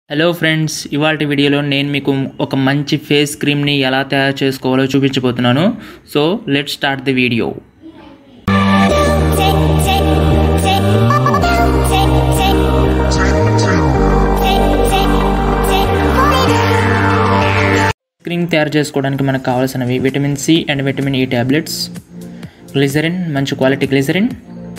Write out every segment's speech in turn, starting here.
hello friends ఇవాళ వీడియోలో నేను మీకు ఒక మంచి ఫేస్ క్రీమ్ని ఎలా తయారు చేసుకోవాలో చూపించబోతున్నాను so let start the video cream తయారు చేసుకోవడానికి మనకు కావాల్సినవి vitamin C and vitamin E tablets glycerin మంచి quality glycerin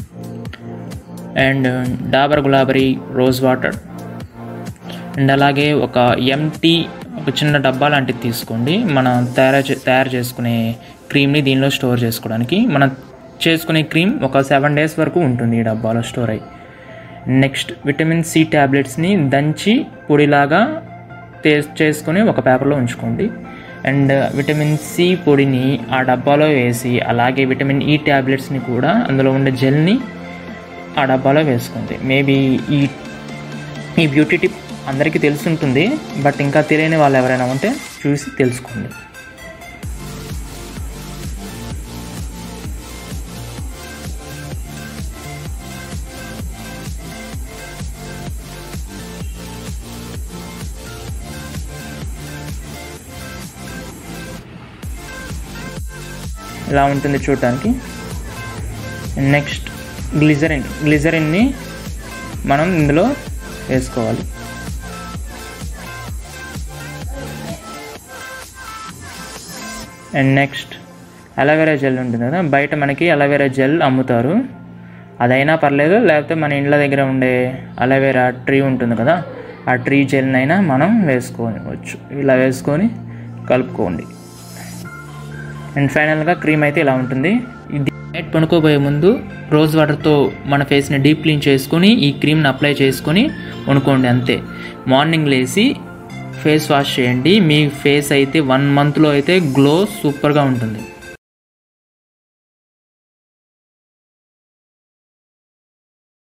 and Dabur Gulabari rose water and అలాగే ఒక ఎంటీ ఒక చిన్న డబ్బా లాంటిది తీసుకోండి మనం తయారు చే తయారు చేసుకునే క్రీమ్ని దీనిలో స్టోర్ చేసుకోవడానికి మనం చేసుకునే క్రీమ్ ఒక సెవెన్ డేస్ వరకు ఉంటుంది ఈ డబ్బాలో స్టోర్ అయ్యి నెక్స్ట్ విటమిన్ సి ట్యాబ్లెట్స్ని దంచి పొడిలాగా తే చేసుకొని ఒక పేపర్లో ఉంచుకోండి అండ్ విటమిన్ సి పొడిని ఆ డబ్బాలో వేసి అలాగే విటమిన్ ఈ ట్యాబ్లెట్స్ని కూడా అందులో ఉండే జెల్ని ఆ డబ్బాలో వేసుకోండి మేబీ ఈ ఈ బ్యూటీ టిప్ అందరికీ తెలుసుంటుంది బట్ ఇంకా తెలియని వాళ్ళు ఎవరైనా ఉంటే చూసి తెలుసుకోండి ఇలా ఉంటుంది చూడటానికి నెక్స్ట్ గ్లిజరిన్ గ్లిజరిన్ని మనం ఇందులో వేసుకోవాలి అండ్ నెక్స్ట్ అలోవెరా జెల్ ఉంటుంది కదా బయట మనకి అలోవెరా జెల్ అమ్ముతారు అదైనా పర్లేదు లేకపోతే మన ఇండ్ల దగ్గర ఉండే అలోవెరా ట్రీ ఉంటుంది కదా ఆ ట్రీ జెల్నైనా మనం వేసుకోవచ్చు ఇలా వేసుకొని కలుపుకోండి అండ్ ఫైనల్గా క్రీమ్ అయితే ఇలా ఉంటుంది ఇది నైట్ పనుకోబోయే ముందు రోజ్ వాటర్తో మన ఫేస్ని డీప్ క్లీన్ చేసుకొని ఈ క్రీమ్ని అప్లై చేసుకొని వనుకోండి అంతే మార్నింగ్ లేచి ఫేస్ వాష్ చేయండి మీ ఫేస్ అయితే వన్ మంత్లో అయితే గ్లో సూపర్గా ఉంటుంది